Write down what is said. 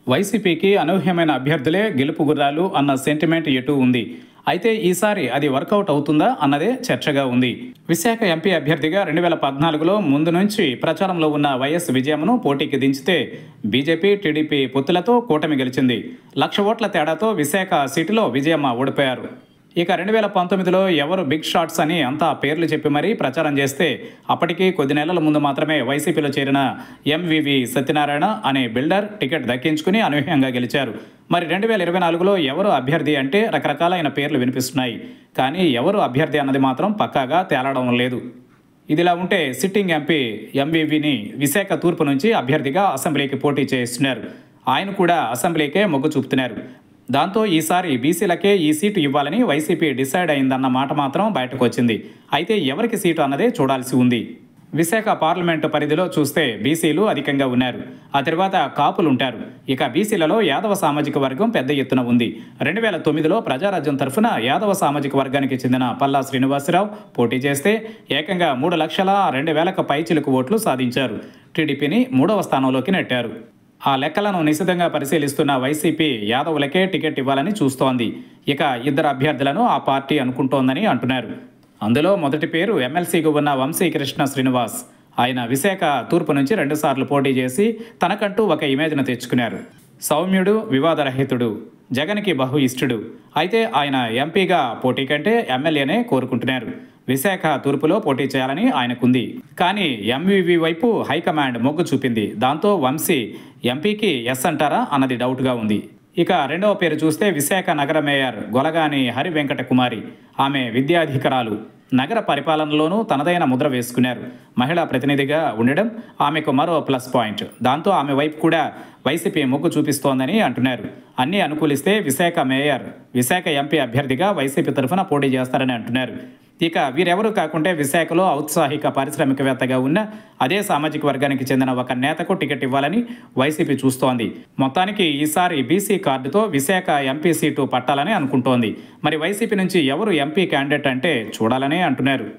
వైసీపీకి అనూహ్యమైన అభ్యర్థులే గెలుపు గుర్రాలు అన్న సెంటిమెంట్ ఎటు ఉంది అయితే ఈసారి అది వర్కౌట్ అవుతుందా అన్నదే చర్చగా ఉంది విశాఖ ఎంపీ అభ్యర్థిగా రెండు వేల పద్నాలుగులో ముందు నుంచి ప్రచారంలో ఉన్న వైఎస్ విజయమ్మను పోటీకి దించితే బీజేపీ టీడీపీ పొత్తులతో కూటమి గెలిచింది లక్ష ఓట్ల తేడాతో విశాఖ సీటులో విజయమ్మ ఓడిపోయారు ఇక రెండు వేల పంతొమ్మిదిలో ఎవరు బిగ్ షాట్స్ అని అంతా పేర్లు చెప్పి మరీ ప్రచారం చేస్తే అప్పటికి కొద్ది నెలల ముందు మాత్రమే వైసీపీలో చేరిన ఎంవివి సత్యనారాయణ అనే బిల్డర్ టికెట్ దక్కించుకుని అనూహ్యంగా గెలిచారు మరి రెండు వేల ఇరవై నాలుగులో ఎవరు అభ్యర్థి అంటే రకరకాలైన పేర్లు వినిపిస్తున్నాయి కానీ ఎవరు అభ్యర్థి అన్నది మాత్రం పక్కాగా తేలడం లేదు ఇదిలా ఉంటే సిట్టింగ్ ఎంపీ ఎంవివిని విశాఖ తూర్పు నుంచి అభ్యర్థిగా అసెంబ్లీకి పోటీ చేస్తున్నారు ఆయన కూడా అసెంబ్లీకే మొగ్గు చూపుతున్నారు దాంతో ఈసారి బీసీలకే ఈ సీటు ఇవ్వాలని వైసీపీ డిసైడ్ అయిందన్న మాట మాత్రం బయటకు వచ్చింది అయితే ఎవరికి సీటు అన్నదే చూడాల్సి ఉంది విశాఖ పార్లమెంటు పరిధిలో చూస్తే బీసీలు అధికంగా ఉన్నారు ఆ తర్వాత కాపులు ఉంటారు ఇక బీసీలలో యాదవ సామాజిక వర్గం పెద్ద ఎత్తున ఉంది రెండు వేల తొమ్మిదిలో ప్రజారాజ్యం తరఫున యాదవ సామాజిక వర్గానికి చెందిన పల్లా శ్రీనివాసరావు పోటీ చేస్తే ఏకంగా మూడు లక్షల రెండు వేలకు పైచిలుకు ఓట్లు సాధించారు టీడీపీని మూడవ స్థానంలోకి నెట్టారు ఆ లెక్కలను నిశితంగా పరిశీలిస్తున్న వైసీపీ యాదవులకే టికెట్ ఇవ్వాలని చూస్తోంది ఇక ఇద్దరు అభ్యర్థులను ఆ పార్టీ అనుకుంటోందని అంటున్నారు అందులో మొదటి పేరు ఎమ్మెల్సీగా ఉన్న వంశీకృష్ణ శ్రీనివాస్ ఆయన విశాఖ తూర్పు నుంచి రెండుసార్లు పోటీ చేసి తనకంటూ ఒక ఇమేజ్ను తెచ్చుకున్నారు సౌమ్యుడు వివాదరహితుడు జగన్కి బహు ఇష్టుడు అయితే ఆయన ఎంపీగా పోటీ కంటే ఎమ్మెల్యేనే కోరుకుంటున్నారు విశాఖ తూర్పులో పోటీ చేయాలని ఆయనకుంది కానీ ఎంవివి వైపు హైకమాండ్ మొగ్గు చూపింది దాంతో వంశీ ఎంపీకి ఎస్ అంటారా అన్నది డౌట్గా ఉంది ఇక రెండవ పేరు చూస్తే విశాఖ నగర మేయర్ గొలగాని హరి వెంకట కుమారి ఆమె విద్యాధికరాలు నగర పరిపాలనలోనూ తనదైన ముద్ర వేసుకున్నారు మహిళా ప్రతినిధిగా ఉండడం ఆమెకు మరో ప్లస్ పాయింట్ దాంతో ఆమె వైపు కూడా వైసీపీ మొగ్గు చూపిస్తోందని అంటున్నారు అన్నీ అనుకూలిస్తే విశాఖ మేయర్ విశాఖ ఎంపీ అభ్యర్థిగా వైసీపీ తరఫున పోటీ చేస్తారని అంటున్నారు ఇక వీరెవరూ కాకుంటే విశాఖలో ఔత్సాహిక పారిశ్రామికవేత్తగా ఉన్న అదే సామాజిక వర్గానికి చెందిన ఒక నేతకు టికెట్ ఇవ్వాలని వైసీపీ చూస్తోంది మొత్తానికి ఈసారి బీసీ కార్డుతో విశాఖ ఎంపీ సీటు పట్టాలని అనుకుంటోంది మరి వైసీపీ నుంచి ఎవరు ఎంపీ క్యాండిడేట్ అంటే చూడాలనే అంటున్నారు